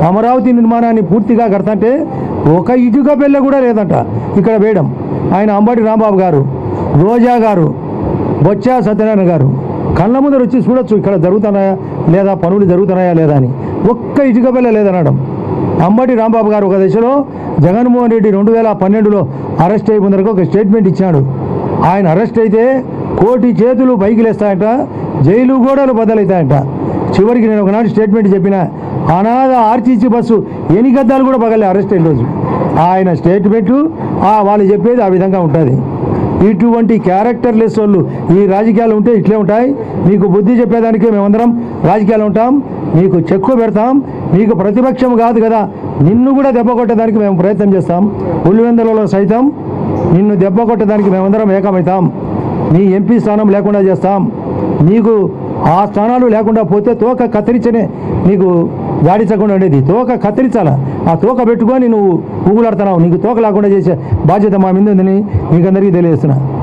అమరావతి నిర్మాణాన్ని పూర్తిగా కడతంటే ఒక ఇటుక పెళ్ళ కూడా లేదంట ఇక్కడ వేయడం ఆయన అంబటి రాంబాబు గారు రోజా గారు బొత్స సత్యనారాయణ గారు కళ్ళ ముందర వచ్చి చూడొచ్చు ఇక్కడ జరుగుతున్నాయా లేదా పనులు జరుగుతున్నాయా లేదా అని ఒక్క ఇటుక పిల్ల లేదనడం అంబటి రాంబాబు గారు ఒక దశలో జగన్మోహన్ రెడ్డి రెండు వేల పన్నెండులో అరెస్ట్ అయి ముందరకు ఒక స్టేట్మెంట్ ఇచ్చాడు ఆయన అరెస్ట్ అయితే కోటి చేతులు పైకి లేస్తాయంట జైలు గోడలు బద్దలవుతాయంట చివరికి నేను ఒకనాడు స్టేట్మెంట్ చెప్పిన అనాథ ఆర్టీసీ బస్సు ఎన్ని గద్దాలు కూడా పగలే అరెస్ట్ అయిన రోజు ఆయన స్టేట్మెంటు ఆ వాళ్ళు చెప్పేది ఆ విధంగా ఉంటుంది ఇటువంటి క్యారెక్టర్ లెస్ వాళ్ళు ఈ రాజకీయాలు ఉంటే ఇట్లే ఉంటాయి మీకు బుద్ధి చెప్పేదానికి మేమందరం రాజకీయాలు ఉంటాం మీకు చెక్కు పెడతాం మీకు ప్రతిపక్షం కాదు కదా నిన్ను కూడా దెబ్బ కొట్టడానికి మేము ప్రయత్నం చేస్తాం పులివెందులలో సైతం నిన్ను దెబ్బ కొట్టడానికి మేమందరం ఏకమవుతాం నీ ఎంపీ స్థానం లేకుండా చేస్తాం నీకు ఆ స్థానాలు లేకుండా పోతే తోక కత్తిరించనే నీకు జాడించకుండా ఉండేది తోక కత్తిరించాల ఆ తోక పెట్టుకొని నువ్వు ఊగులాడుతున్నావు నీకు తోక లేకుండా చేసే బాధ్యత మా మీద ఉందని నీకందరికీ తెలియజేస్తున్నా